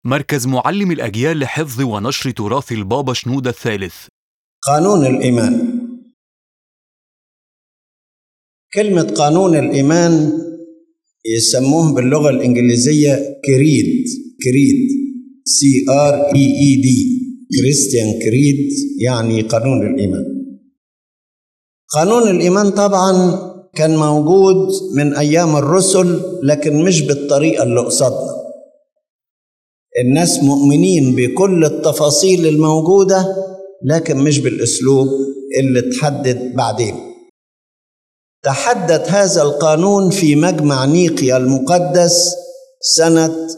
مركز معلم الأجيال لحفظ ونشر تراث البابا شنودة الثالث قانون الإيمان كلمة قانون الإيمان يسموه باللغة الإنجليزية كريد كريد سي ار اي اي دي كريستيان كريد يعني قانون الإيمان قانون الإيمان طبعا كان موجود من أيام الرسل لكن مش بالطريقة اللي قصدنا الناس مؤمنين بكل التفاصيل الموجودة لكن مش بالأسلوب اللي تحدد بعدين تحدد هذا القانون في مجمع نيقيا المقدس سنة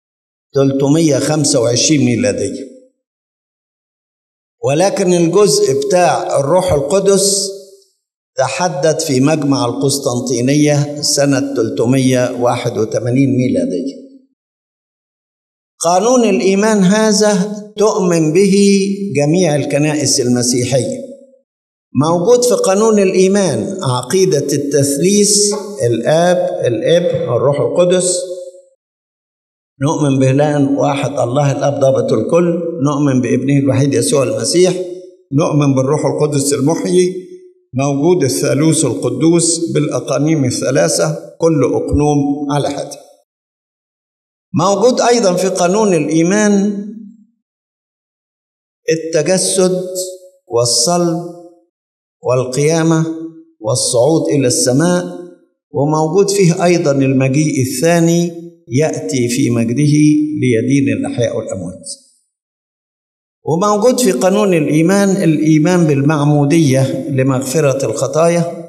325 ميلادية ولكن الجزء بتاع الروح القدس تحدد في مجمع القسطنطينية سنة 381 ميلادية قانون الإيمان هذا تؤمن به جميع الكنائس المسيحية موجود في قانون الإيمان عقيدة التثليث الآب الابن والروح القدس نؤمن بإله واحد الله الأب ضابط الكل نؤمن بابنه الوحيد يسوع المسيح نؤمن بالروح القدس المحيي موجود الثالوث القدوس بالأقانيم الثلاثة كل أقنوم على حد موجود أيضا في قانون الإيمان التجسد والصلب والقيامة والصعود إلى السماء وموجود فيه أيضا المجيء الثاني يأتي في مجده ليدين الأحياء والأموات وموجود في قانون الإيمان الإيمان بالمعمودية لمغفرة الخطايا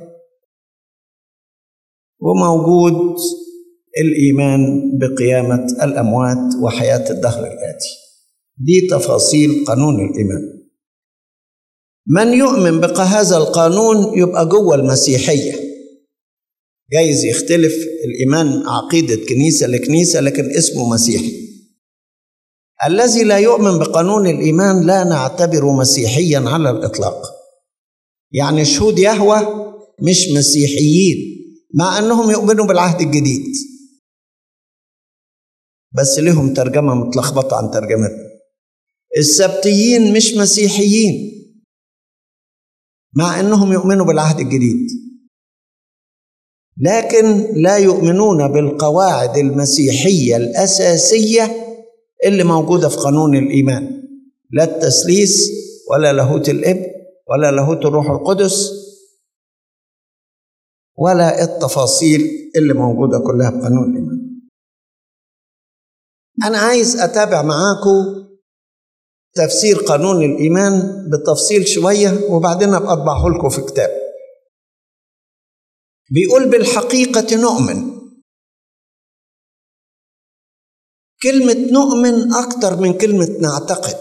وموجود الإيمان بقيامة الأموات وحياة الدهر الآتي دي تفاصيل قانون الإيمان من يؤمن بهذا القانون يبقى جوه المسيحية جايز يختلف الإيمان عقيدة كنيسة لكنيسة لكن اسمه مسيحي الذي لا يؤمن بقانون الإيمان لا نعتبره مسيحيا على الإطلاق يعني شهود يهوى مش مسيحيين مع أنهم يؤمنوا بالعهد الجديد بس لهم ترجمة متلخبطة عن ترجمتنا السبتيين مش مسيحيين مع أنهم يؤمنوا بالعهد الجديد لكن لا يؤمنون بالقواعد المسيحية الأساسية اللي موجودة في قانون الإيمان لا التثليث ولا لاهوت الإب ولا لاهوت الروح القدس ولا التفاصيل اللي موجودة كلها في قانون الإيمان أنا عايز أتابع معاكم تفسير قانون الإيمان بالتفصيل شوية وبعدين أبقى أطبعه لكم في كتاب بيقول بالحقيقة نؤمن كلمة نؤمن أكتر من كلمة نعتقد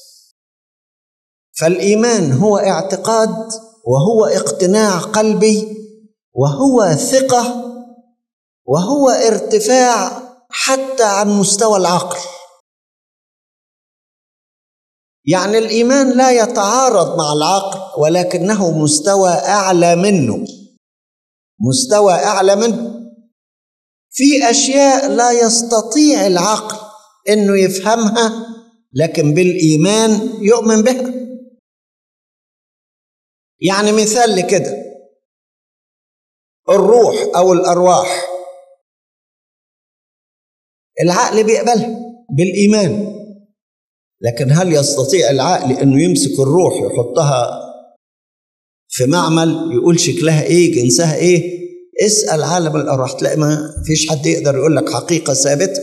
فالإيمان هو اعتقاد وهو اقتناع قلبي وهو ثقة وهو ارتفاع حتى عن مستوى العقل يعني الإيمان لا يتعارض مع العقل ولكنه مستوى أعلى منه مستوى أعلى منه في أشياء لا يستطيع العقل إنه يفهمها لكن بالإيمان يؤمن بها يعني مثال لكده الروح أو الأرواح العقل بيقبلها بالإيمان لكن هل يستطيع العقل انه يمسك الروح يحطها في معمل يقول شكلها ايه جنسها ايه اسال عالم الارواح تلاقي ما فيش حد يقدر يقول لك حقيقه ثابته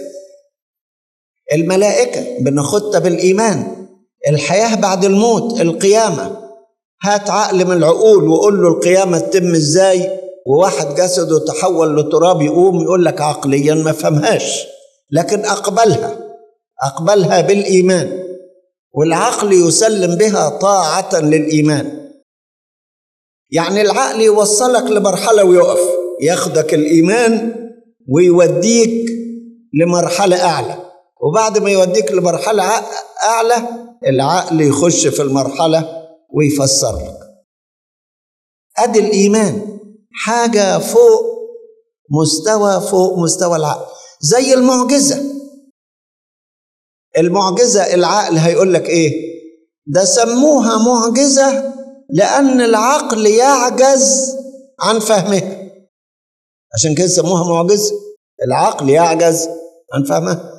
الملائكه بناخدها بالايمان الحياه بعد الموت القيامه هات عقل من العقول وقول له القيامه تتم ازاي وواحد جسده تحول لتراب يقوم يقول لك عقليا ما فهمهاش لكن اقبلها اقبلها بالايمان والعقل يسلم بها طاعة للإيمان يعني العقل يوصلك لمرحلة ويقف ياخدك الإيمان ويوديك لمرحلة أعلى وبعد ما يوديك لمرحلة أعلى العقل يخش في المرحلة ويفسر لك أدي الإيمان حاجة فوق مستوى فوق مستوى العقل زي المعجزة المعجزة العقل هيقول لك إيه ده سموها معجزة لأن العقل يعجز عن فهمها عشان كده سموها معجزة العقل يعجز عن فهمها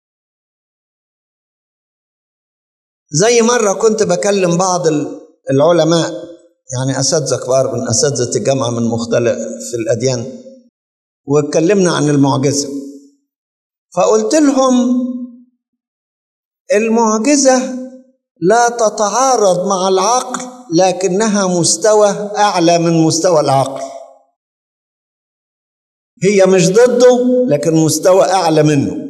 زي مرة كنت بكلم بعض العلماء يعني أساتذة كبار من أساتذة الجامعة من مختلف في الأديان واتكلمنا عن المعجزة فقلت لهم المعجزة لا تتعارض مع العقل لكنها مستوى أعلى من مستوى العقل هي مش ضده لكن مستوى أعلى منه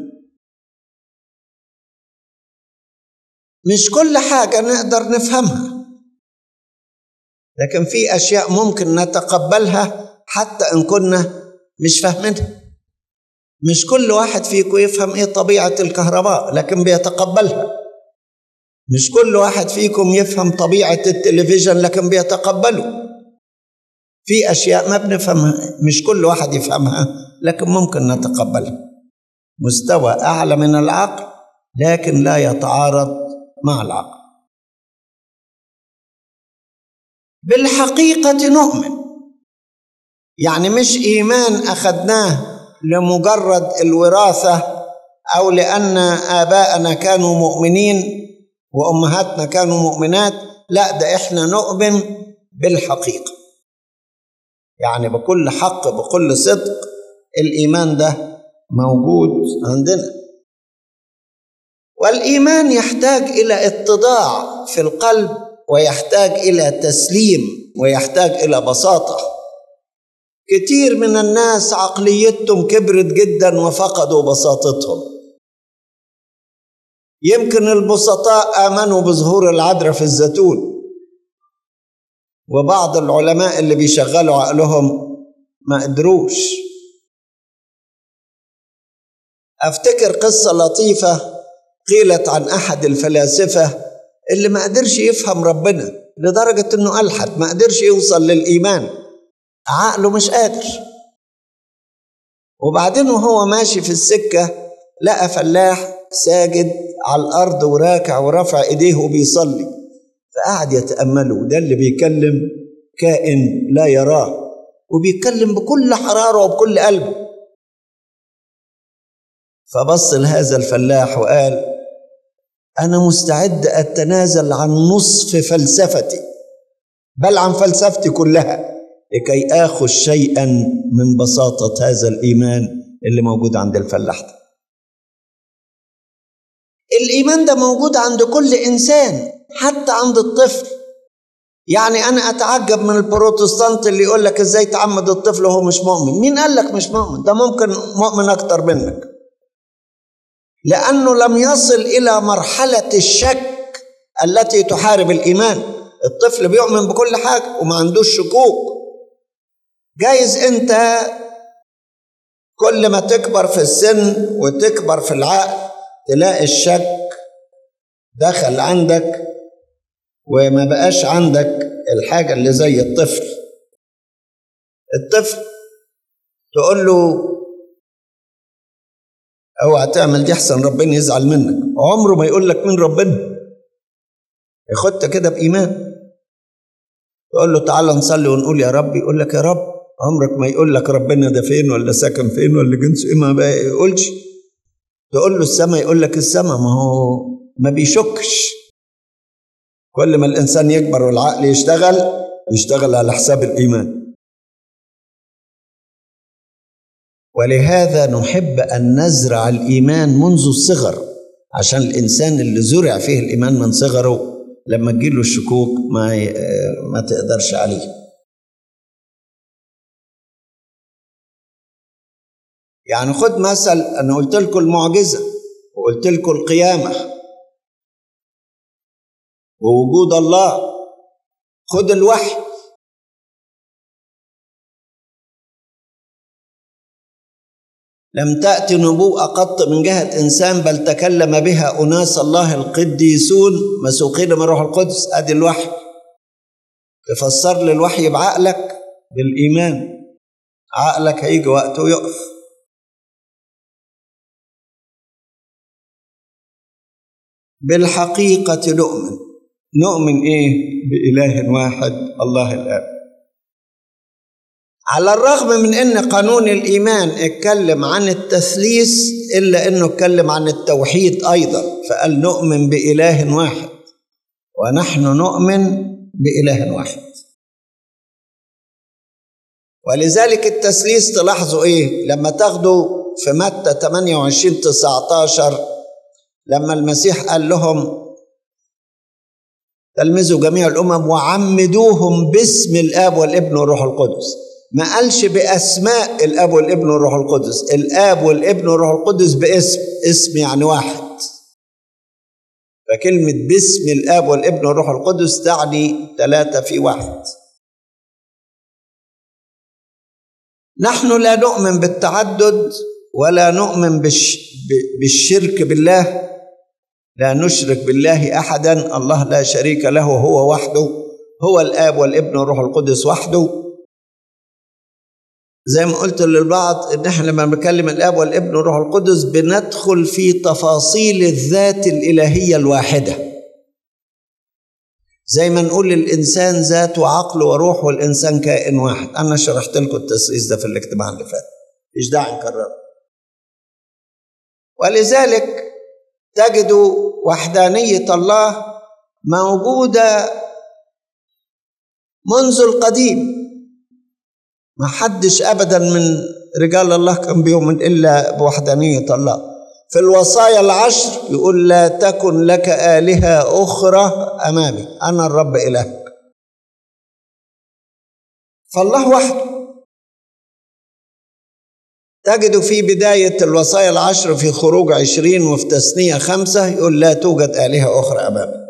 مش كل حاجة نقدر نفهمها لكن في أشياء ممكن نتقبلها حتى إن كنا مش فاهمينها مش كل واحد فيكم يفهم إيه طبيعة الكهرباء لكن بيتقبلها مش كل واحد فيكم يفهم طبيعة التلفزيون لكن بيتقبله في أشياء ما بنفهمها مش كل واحد يفهمها لكن ممكن نتقبلها مستوى أعلى من العقل لكن لا يتعارض مع العقل بالحقيقة نؤمن يعني مش إيمان أخذناه لمجرد الوراثة أو لأن آباءنا كانوا مؤمنين وأمهاتنا كانوا مؤمنات لا ده إحنا نؤمن بالحقيقة يعني بكل حق بكل صدق الإيمان ده موجود عندنا والإيمان يحتاج إلى اتضاع في القلب ويحتاج إلى تسليم ويحتاج إلى بساطة كتير من الناس عقليتهم كبرت جدا وفقدوا بساطتهم يمكن البسطاء آمنوا بظهور العذراء في الزيتون وبعض العلماء اللي بيشغلوا عقلهم ما قدروش افتكر قصه لطيفه قيلت عن احد الفلاسفه اللي ما قدرش يفهم ربنا لدرجه انه الحد ما قدرش يوصل للايمان عقله مش قادر وبعدين وهو ماشي في السكه لقى فلاح ساجد على الارض وراكع ورافع ايديه وبيصلي فقعد يتامله ده اللي بيكلم كائن لا يراه وبيتكلم بكل حراره وبكل قلب فبص لهذا الفلاح وقال انا مستعد اتنازل عن نصف فلسفتي بل عن فلسفتي كلها لكي اخذ شيئا من بساطه هذا الايمان اللي موجود عند الفلاح ده الايمان ده موجود عند كل انسان حتى عند الطفل يعني انا اتعجب من البروتستانت اللي يقول لك ازاي تعمد الطفل وهو مش مؤمن مين قال لك مش مؤمن ده ممكن مؤمن اكتر منك لانه لم يصل الى مرحله الشك التي تحارب الايمان الطفل بيؤمن بكل حاجه وما عندوش شكوك جايز انت كل ما تكبر في السن وتكبر في العقل تلاقي الشك دخل عندك وما بقاش عندك الحاجة اللي زي الطفل الطفل تقول له اوعى تعمل دي احسن ربنا يزعل منك عمره ما يقول لك مين ربنا ياخدها كده بإيمان تقول له تعالى نصلي ونقول يا رب يقول لك يا رب عمرك ما يقول لك ربنا ده فين ولا ساكن فين ولا جنسه ايه ما بقى يقولش تقول له السماء يقول لك السماء ما هو ما بيشكش كل ما الانسان يكبر والعقل يشتغل يشتغل على حساب الايمان ولهذا نحب ان نزرع الايمان منذ الصغر عشان الانسان اللي زرع فيه الايمان من صغره لما تجيله الشكوك ما ما تقدرش عليه يعني خد مثل انا قلت لكم المعجزه وقلت لكم القيامه ووجود الله خد الوحي لم تأتي نبوءة قط من جهة إنسان بل تكلم بها أناس الله القديسون مسوقين من روح القدس أدي الوحي تفسر لي الوحي بعقلك بالإيمان عقلك هيجي وقته يقف بالحقيقة نؤمن نؤمن إيه بإله واحد الله الآب على الرغم من أن قانون الإيمان اتكلم عن التثليث إلا أنه اتكلم عن التوحيد أيضا فقال نؤمن بإله واحد ونحن نؤمن بإله واحد ولذلك التثليث تلاحظوا إيه لما تاخدوا في متى 28 19 لما المسيح قال لهم تلمذوا جميع الامم وعمدوهم باسم الاب والابن والروح القدس ما قالش باسماء الاب والابن والروح القدس الاب والابن والروح القدس باسم اسم يعني واحد فكلمة باسم الاب والابن والروح القدس تعني ثلاثة في واحد نحن لا نؤمن بالتعدد ولا نؤمن بالش بالشرك بالله لا نشرك بالله احدا الله لا شريك له هو وحده هو الاب والابن والروح القدس وحده زي ما قلت للبعض ان احنا لما بنكلم الاب والابن والروح القدس بندخل في تفاصيل الذات الالهيه الواحده زي ما نقول الانسان ذات وعقل وروح والانسان كائن واحد انا شرحت لكم التسليس ده في الاجتماع اللي فات مش داعي نكرره ولذلك تجد وحدانيه الله موجوده منذ القديم ما حدش ابدا من رجال الله كان بيؤمن الا بوحدانيه الله في الوصايا العشر يقول لا تكن لك الهه اخرى امامي انا الرب الهك فالله وحده تجد في بداية الوصايا العشر في خروج عشرين وفي تثنية خمسة يقول لا توجد آلهة أخرى أمامي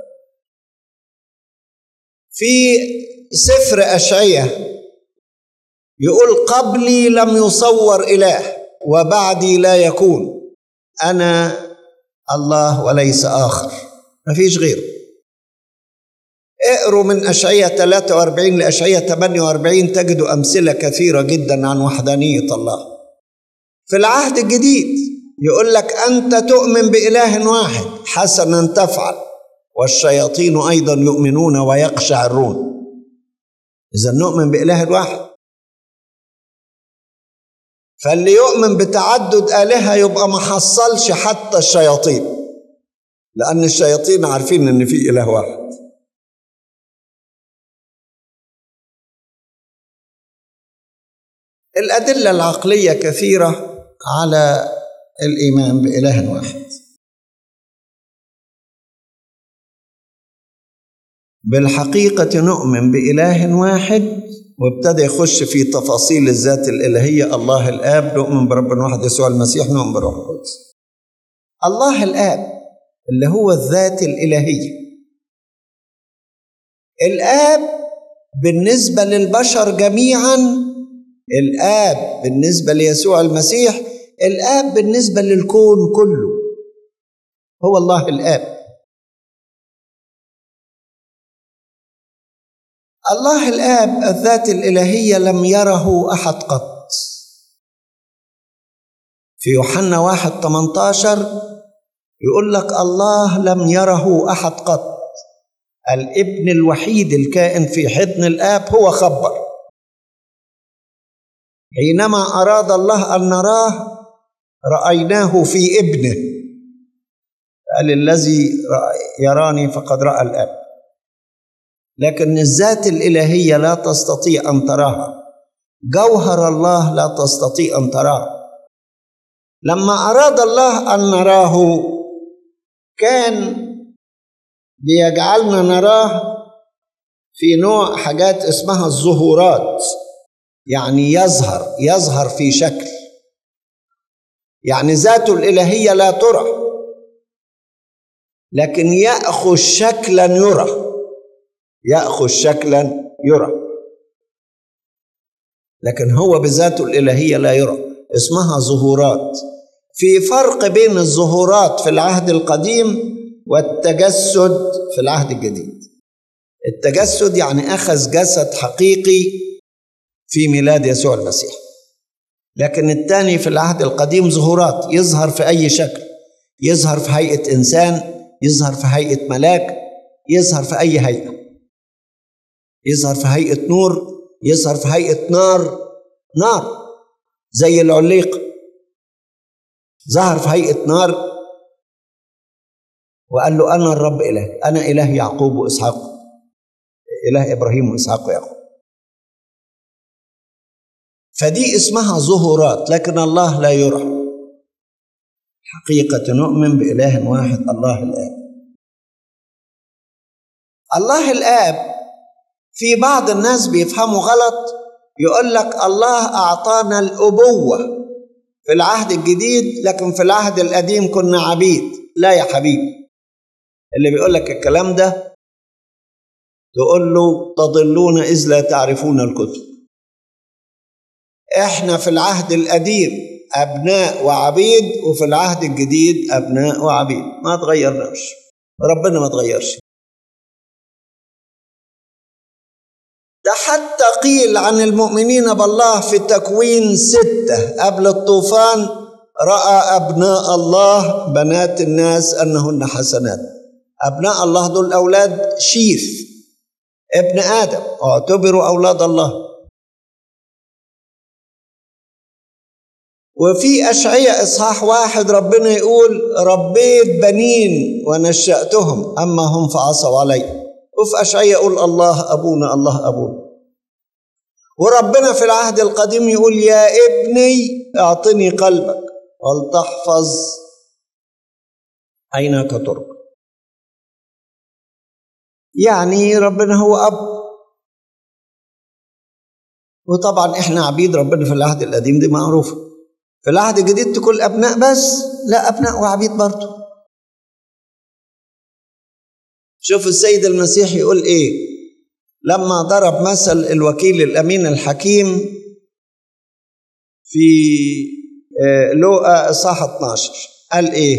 في سفر أشعية يقول قبلي لم يصور إله وبعدي لا يكون أنا الله وليس آخر ما فيش غيره اقروا من أشعية 43 لأشعية 48 تجدوا أمثلة كثيرة جدا عن وحدانية الله في العهد الجديد يقول لك أنت تؤمن بإله واحد حسنا تفعل والشياطين أيضا يؤمنون ويقشعرون إذا نؤمن بإله واحد فاللي يؤمن بتعدد آلهة يبقى ما حصلش حتى الشياطين لأن الشياطين عارفين إن في إله واحد الأدلة العقلية كثيرة على الإيمان بإله واحد بالحقيقة نؤمن بإله واحد وابتدى يخش في تفاصيل الذات الإلهية الله الآب نؤمن برب واحد يسوع المسيح نؤمن بروح القدس الله الآب اللي هو الذات الإلهية الآب بالنسبة للبشر جميعا الآب بالنسبة ليسوع المسيح الآب بالنسبة للكون كله هو الله الآب الله الآب الذات الإلهية لم يره أحد قط في يوحنا واحد 18 يقول لك الله لم يره أحد قط الابن الوحيد الكائن في حضن الآب هو خبر حينما أراد الله أن نراه رأيناه في ابنه قال الذي يراني فقد رأى الآب لكن الذات الإلهية لا تستطيع أن تراها جوهر الله لا تستطيع أن تراه لما أراد الله أن نراه كان بيجعلنا نراه في نوع حاجات اسمها الظهورات يعني يظهر يظهر في شكل يعني ذاته الإلهية لا ترى لكن يأخذ شكلا يرى يأخذ شكلا يرى لكن هو بذاته الإلهية لا يرى اسمها ظهورات في فرق بين الظهورات في العهد القديم والتجسد في العهد الجديد التجسد يعني أخذ جسد حقيقي في ميلاد يسوع المسيح لكن الثاني في العهد القديم ظهورات يظهر في أي شكل يظهر في هيئة إنسان يظهر في هيئة ملاك يظهر في أي هيئة يظهر في هيئة نور يظهر في هيئة نار نار زي العليق ظهر في هيئة نار وقال له أنا الرب إله أنا إله يعقوب وإسحاق إله إبراهيم وإسحاق ويعقوب فدي اسمها ظهورات لكن الله لا يرى حقيقة نؤمن بإله واحد الله الآب الله الآب في بعض الناس بيفهموا غلط يقول لك الله أعطانا الأبوة في العهد الجديد لكن في العهد القديم كنا عبيد لا يا حبيبي اللي بيقول لك الكلام ده تقول له تضلون إذ لا تعرفون الكتب احنا في العهد القديم أبناء وعبيد وفي العهد الجديد أبناء وعبيد ما تغيرناش ربنا ما تغيرش ده حتى قيل عن المؤمنين بالله في التكوين ستة قبل الطوفان رأى أبناء الله بنات الناس أنهن حسنات أبناء الله دول أولاد شيف ابن آدم اعتبروا أولاد الله وفي أشعية إصحاح واحد ربنا يقول ربيت بنين ونشأتهم أما هم فعصوا علي وفي أشعية يقول الله أبونا الله أبونا وربنا في العهد القديم يقول يا ابني اعطني قلبك ولتحفظ عينك ترك يعني ربنا هو أب وطبعا احنا عبيد ربنا في العهد القديم دي معروفة في العهد الجديد تكون أبناء بس لا أبناء وعبيد برضه شوف السيد المسيح يقول ايه لما ضرب مثل الوكيل الامين الحكيم في لوقا اصحاح 12 قال ايه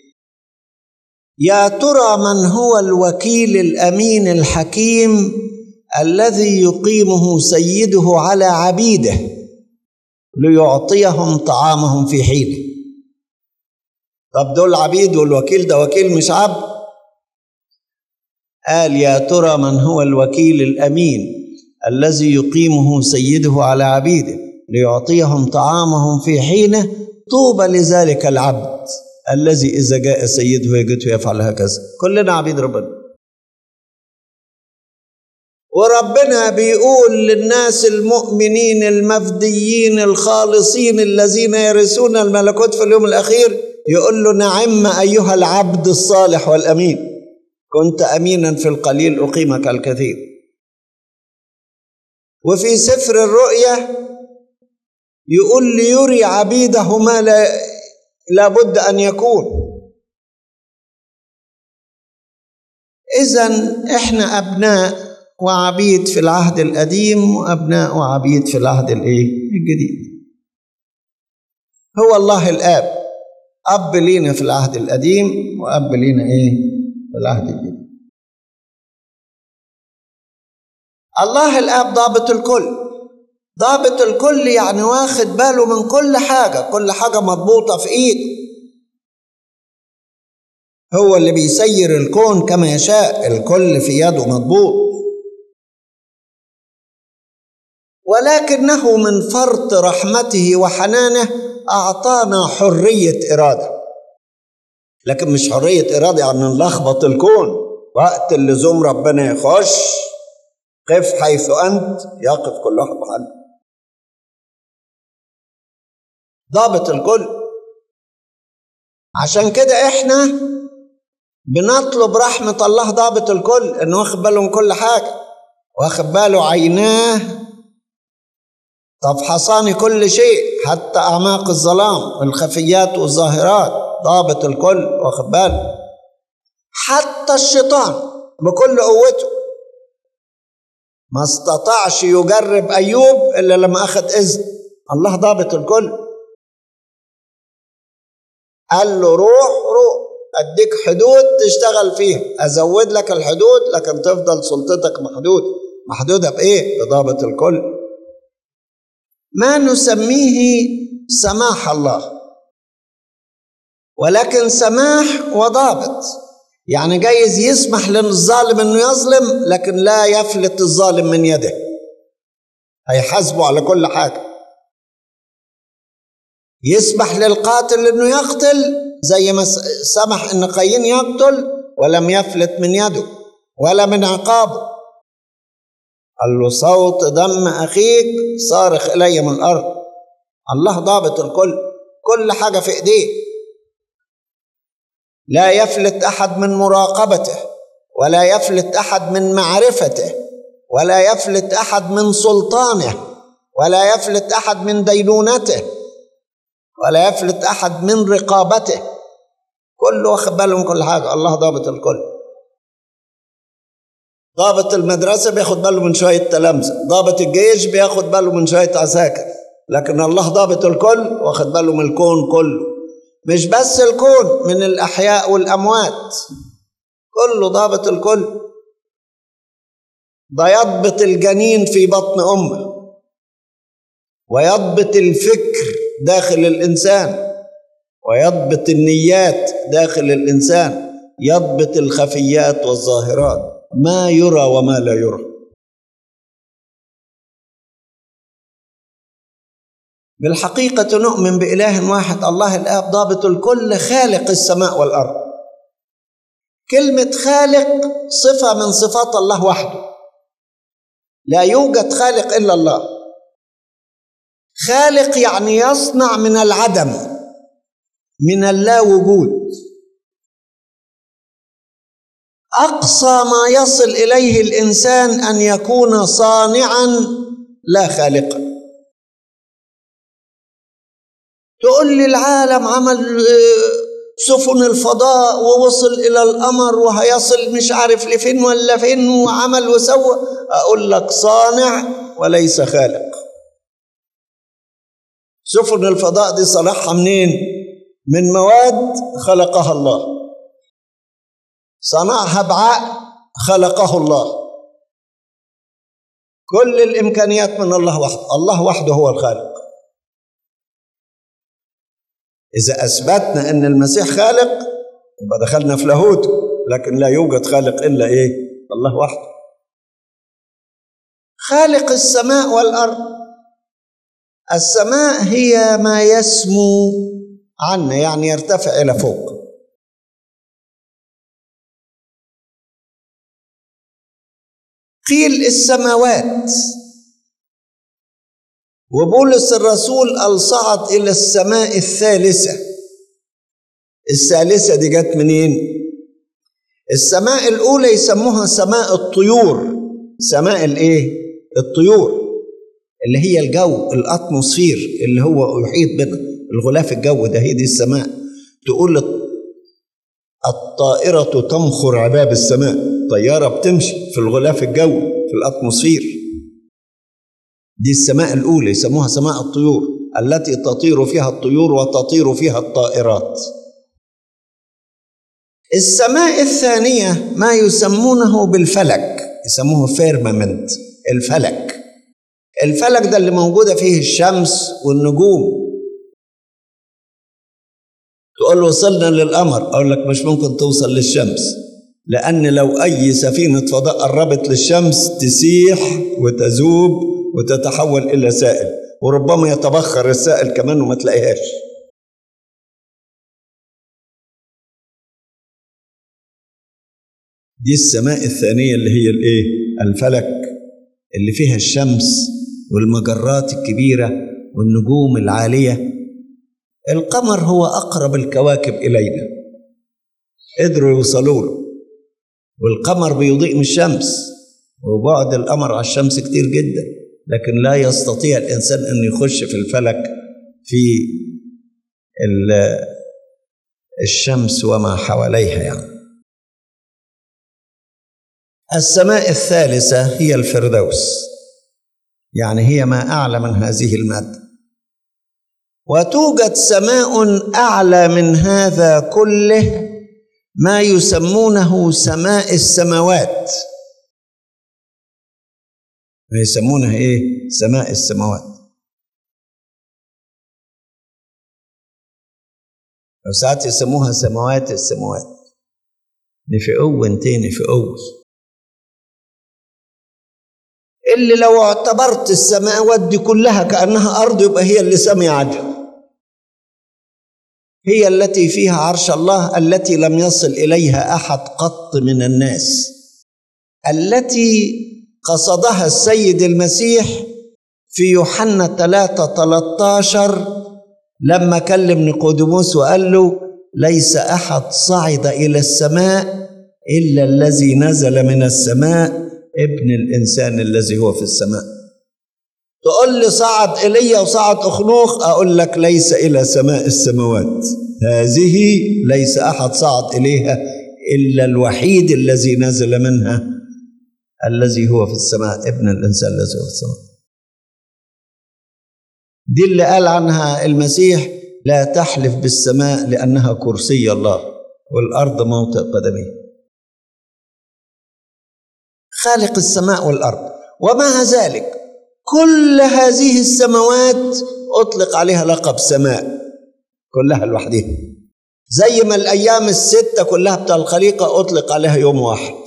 يا ترى من هو الوكيل الامين الحكيم الذي يقيمه سيده على عبيده ليعطيهم طعامهم في حينه طب دول عبيد والوكيل ده وكيل مش عبد قال يا ترى من هو الوكيل الامين الذي يقيمه سيده على عبيده ليعطيهم طعامهم في حينه طوبى لذلك العبد الذي اذا جاء سيده يجده يفعل هكذا كلنا عبيد ربنا وربنا بيقول للناس المؤمنين المفديين الخالصين الذين يرثون الملكوت في اليوم الاخير يقول له نعم ايها العبد الصالح والامين كنت امينا في القليل اقيمك الكثير وفي سفر الرؤيا يقول ليري عبيده ما لا لابد ان يكون اذا احنا ابناء وعبيد في العهد القديم وابناء وعبيد في العهد الايه الجديد هو الله الاب اب لينا في العهد القديم واب لينا ايه في العهد الجديد الله الاب ضابط الكل ضابط الكل يعني واخد باله من كل حاجه كل حاجه مضبوطه في ايده هو اللي بيسير الكون كما يشاء الكل في يده مضبوط ولكنه من فرط رحمته وحنانه اعطانا حريه اراده لكن مش حريه اراده يعني نلخبط الكون وقت اللزوم ربنا يخش قف حيث انت يقف كل واحد محله ضابط الكل عشان كده احنا بنطلب رحمة الله ضابط الكل انه واخد باله من كل حاجة واخد باله عيناه تفحصان كل شيء حتى أعماق الظلام والخفيات والظاهرات ضابط الكل واخد باله حتى الشيطان بكل قوته ما استطاعش يجرب أيوب إلا لما أخذ إذن الله ضابط الكل قال له روح روح أديك حدود تشتغل فيها أزود لك الحدود لكن تفضل سلطتك محدودة محدودة بإيه؟ بضابط الكل ما نسميه سماح الله ولكن سماح وضابط يعني جايز يسمح للظالم انه يظلم لكن لا يفلت الظالم من يده هيحاسبه على كل حاجه يسمح للقاتل انه يقتل زي ما سمح ان قايين يقتل ولم يفلت من يده ولا من عقابه قال له صوت دم اخيك صارخ الي من الارض الله ضابط الكل كل حاجه في ايديه لا يفلت احد من مراقبته ولا يفلت احد من معرفته ولا يفلت احد من سلطانه ولا يفلت احد من دينونته ولا يفلت احد من رقابته كله واخد باله من كل حاجه الله ضابط الكل ضابط المدرسه بياخد باله من شويه تلامذه ضابط الجيش بياخد باله من شويه عساكر لكن الله ضابط الكل واخد باله من الكون كله مش بس الكون من الاحياء والاموات كله ضابط الكل ده يضبط الجنين في بطن امه ويضبط الفكر داخل الانسان ويضبط النيات داخل الانسان يضبط الخفيات والظاهرات ما يرى وما لا يرى بالحقيقة نؤمن بإله واحد الله الآب ضابط الكل خالق السماء والأرض كلمة خالق صفة من صفات الله وحده لا يوجد خالق إلا الله خالق يعني يصنع من العدم من اللا وجود اقصى ما يصل اليه الانسان ان يكون صانعا لا خالقا تقول لي العالم عمل سفن الفضاء ووصل الى القمر وهيصل مش عارف لفين ولا فين وعمل وسوى اقول لك صانع وليس خالق سفن الفضاء دي صنعها منين من مواد خلقها الله صنعها بعقل خلقه الله كل الامكانيات من الله وحده الله وحده هو الخالق اذا اثبتنا ان المسيح خالق يبقى دخلنا في لاهوته لكن لا يوجد خالق الا ايه الله وحده خالق السماء والارض السماء هي ما يسمو عنا يعني يرتفع الى فوق قيل السماوات وبولس الرسول قال صعد الى السماء الثالثه الثالثه دي جت منين السماء الاولى يسموها سماء الطيور سماء الايه الطيور اللي هي الجو الاتموسفير اللي هو يحيط بنا الغلاف الجو ده هي دي السماء تقول الطائرة تمخر عباب السماء طيارة بتمشي في الغلاف الجوي في الاتموسفير دي السماء الأولى يسموها سماء الطيور التي تطير فيها الطيور وتطير فيها الطائرات السماء الثانية ما يسمونه بالفلك يسموه فيرمامنت الفلك الفلك ده اللي موجودة فيه الشمس والنجوم تقول له وصلنا للقمر أقول لك مش ممكن توصل للشمس لأن لو أي سفينة فضاء قربت للشمس تسيح وتذوب وتتحول إلى سائل وربما يتبخر السائل كمان وما تلاقيهاش دي السماء الثانية اللي هي الإيه؟ الفلك اللي فيها الشمس والمجرات الكبيرة والنجوم العالية القمر هو أقرب الكواكب إلينا قدروا يوصلوا له والقمر بيضيء من الشمس وبعد القمر على الشمس كتير جدا لكن لا يستطيع الإنسان أن يخش في الفلك في الشمس وما حواليها يعني السماء الثالثة هي الفردوس يعني هي ما أعلى من هذه المادة وتوجد سماء أعلى من هذا كله ما يسمونه سماء السماوات ما يسمونها إيه؟ سماء السماوات أو ساعات يسموها سماوات السماوات نفقوا تاني نفقوا اللي لو اعتبرت السماوات دي كلها كأنها أرض يبقى هي اللي سمي عجل هي التي فيها عرش الله التي لم يصل إليها أحد قط من الناس التي قصدها السيد المسيح في يوحنا 3 13 لما كلم نيقوديموس وقال له ليس أحد صعد إلى السماء إلا الذي نزل من السماء ابن الإنسان الذي هو في السماء تقول لي صعد إلي وصعد أخنوخ أقول لك ليس إلى سماء السماوات هذه ليس أحد صعد إليها إلا الوحيد الذي نزل منها الذي هو في السماء ابن الإنسان الذي هو في السماء دي اللي قال عنها المسيح لا تحلف بالسماء لأنها كرسي الله والأرض موطئ قدميه خالق السماء والأرض ومع ذلك كل هذه السماوات أطلق عليها لقب سماء كلها لوحدها زي ما الأيام الستة كلها بتاع الخليقة أطلق عليها يوم واحد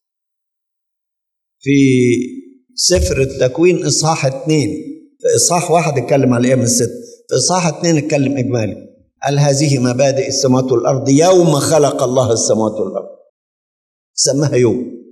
في سفر التكوين إصحاح اتنين في إصحاح واحد اتكلم على الأيام الست في إصحاح اتنين اتكلم إجمالي قال هذه مبادئ السماوات والأرض يوم خلق الله السماوات والأرض سماها يوم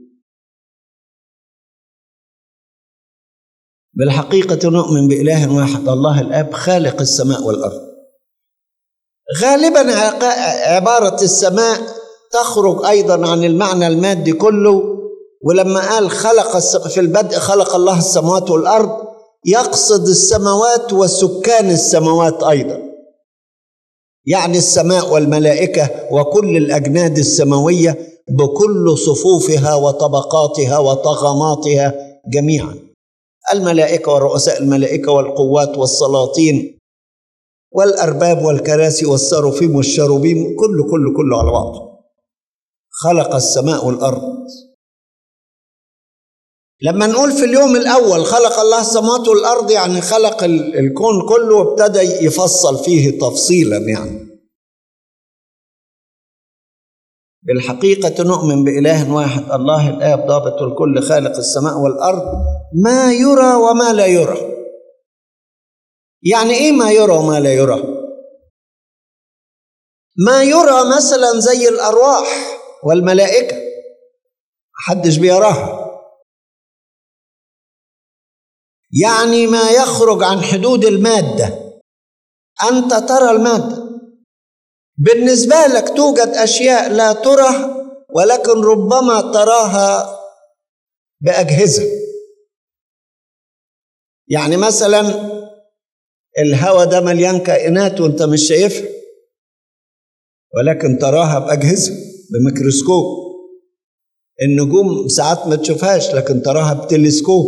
بالحقيقة نؤمن بإله واحد الله الآب خالق السماء والأرض غالبا عبارة السماء تخرج أيضا عن المعنى المادي كله ولما قال خلق في البدء خلق الله السماوات والأرض يقصد السماوات وسكان السماوات أيضا يعني السماء والملائكة وكل الأجناد السماوية بكل صفوفها وطبقاتها وطغماتها جميعا الملائكة ورؤساء الملائكة والقوات والسلاطين والأرباب والكراسي والسرافيم والشروبيم كله كله كله على بعضه خلق السماء والأرض لما نقول في اليوم الأول خلق الله السماوات والأرض يعني خلق الكون كله وابتدى يفصل فيه تفصيلا يعني بالحقيقة نؤمن بإله واحد الله الآب ضابط الكل خالق السماء والأرض ما يرى وما لا يرى يعني إيه ما يرى وما لا يرى ما يرى مثلا زي الأرواح والملائكة محدش بيراها يعني ما يخرج عن حدود المادة أنت ترى المادة بالنسبة لك توجد أشياء لا ترى ولكن ربما تراها بأجهزة يعني مثلا الهواء ده مليان كائنات وانت مش شايفها ولكن تراها بأجهزة بميكروسكوب النجوم ساعات ما تشوفهاش لكن تراها بتلسكوب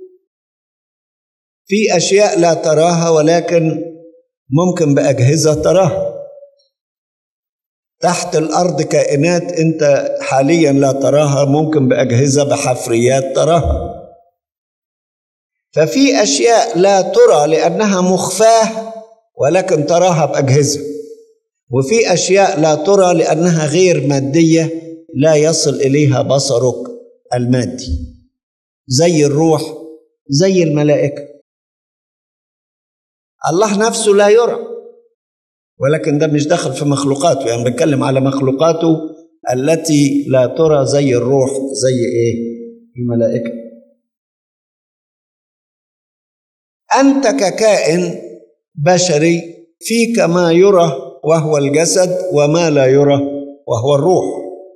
في أشياء لا تراها ولكن ممكن بأجهزة تراها تحت الأرض كائنات أنت حاليا لا تراها ممكن بأجهزة بحفريات تراها ففي أشياء لا ترى لأنها مخفاة ولكن تراها بأجهزة وفي أشياء لا ترى لأنها غير مادية لا يصل إليها بصرك المادي زي الروح زي الملائكة الله نفسه لا يرى ولكن ده مش داخل في مخلوقاته يعني بتكلم على مخلوقاته التي لا ترى زي الروح زي ايه الملائكه انت ككائن بشري فيك ما يرى وهو الجسد وما لا يرى وهو الروح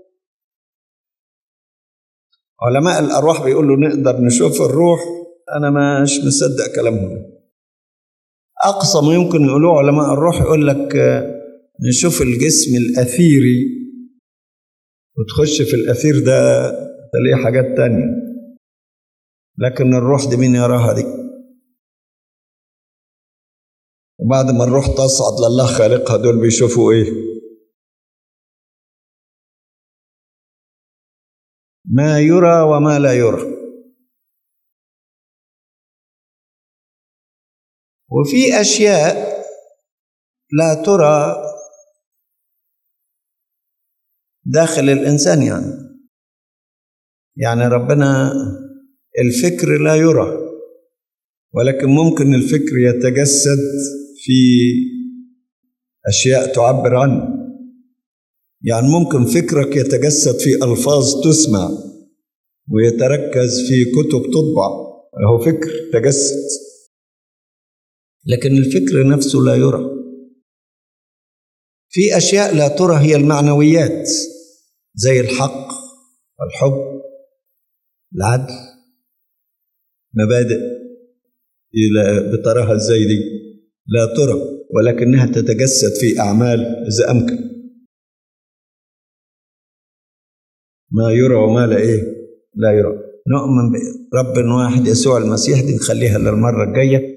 علماء الارواح بيقولوا نقدر نشوف الروح انا مش مصدق كلامهم أقصى ما يمكن يقولوه علماء الروح يقول لك نشوف الجسم الأثيري وتخش في الأثير ده تلاقي حاجات تانية لكن الروح دي مين يراها دي وبعد ما الروح تصعد لله خالقها دول بيشوفوا ايه ما يرى وما لا يرى وفي اشياء لا ترى داخل الإنسان يعني يعني ربنا الفكر لا يرى ولكن ممكن الفكر يتجسد في أشياء تعبر عنه يعني ممكن فكرك يتجسد في ألفاظ تسمع ويتركز في كتب تطبع هو فكر تجسد لكن الفكر نفسه لا يرى في أشياء لا ترى هي المعنويات زي الحق الحب العدل مبادئ إلى بتراها ازاي دي لا ترى ولكنها تتجسد في أعمال إذا أمكن ما يرى وما لا إيه لا يرى نؤمن برب واحد يسوع المسيح دي نخليها للمرة الجاية